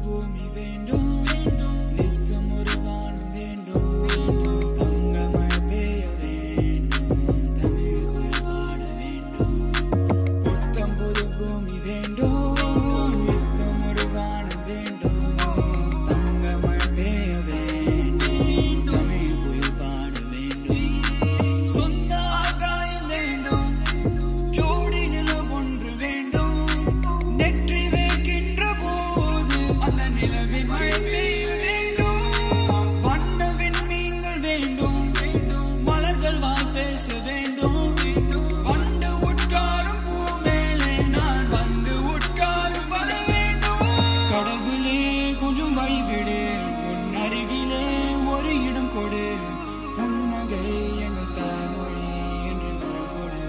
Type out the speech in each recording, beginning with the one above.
பூமி வேண்டும் நித்தம் ஒரு வானம் வேண்டும் தங்க மழை பெய்ய வேண்டும் தமிழ் குயில் பாட வேண்டும் புத்தம் புது பூமி வேண்டும் நித்தம் ஒரு வானம் வேண்டும் தங்க மழை பெய்ய வேண்டும் தமிழ் குயில் பாட வேண்டும் சொந்த ஆகாயம் வேண்டும் ஜோடி நிலம் ஒன்று வேண்டும் நெற்றி வைக்கின்ற போது அந்த நிலவின் மழை பெய்ய வேண்டும் வண்ண விண்மீன்கள் வேண்டும் மலர்கள் வா பேச வேண்டும் வந்து உட்காரும் பூ மேலே நான் வந்து உட்காரும் வர வேண்டும் கடவுளே கொஞ்சம் வழிவிடு உன் அருகிலே ஒரு இடம் கொடு புன்னகை எங்கள் தாய்மொழி என்று நான் கொடு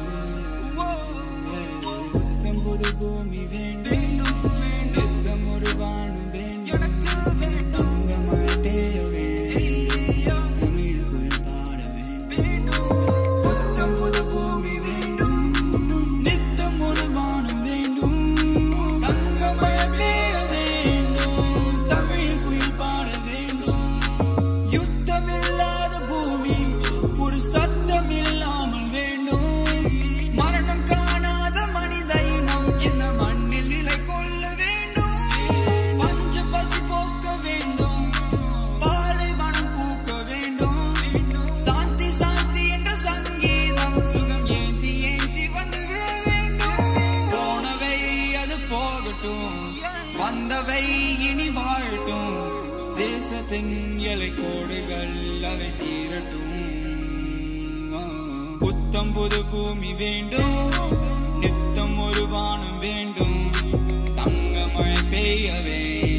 புத்தம் புது பூமி வேண்டும் நித்தம் ஒரு வானம் வேண்டும் தங்க மழை பெய்ய வேண்டும் தமிழ் குயில் பாட வேண்டும் புத்தம் புது பூமி வேண்டும் நித்தம் ஒரு வானம் வேண்டும் தங்க மழை பெய்ய வேண்டும் தமிழ் குயில் பாட வேண்டும் யுத்தமில்லாத பூமி ஒரு சத்தம் இல்லாமல் வேண்டும் மரணம் காணாத மனித இனம் இந்த மண்ணில் நிலை கொள்ள வேண்டும் பஞ்ச பசி போக்க வேண்டும் பாலைவனம் பூக்க வேண்டும் சாந்தி சாந்தி என்ற சங்கீதம் சுகம் ஏந்தி ஏந்தி வந்து விழ வேண்டும் போனவை அது போகட்டும் வந்தவை இனி வாழட்டும் தேசத்தின் எல்லை கோடுகள் அவை தீரட்டும் புத்தம் புது பூமி வேண்டும் நித்தம் ஒரு வானம் வேண்டும் தங்க மழை பெய்ய வேண்டும்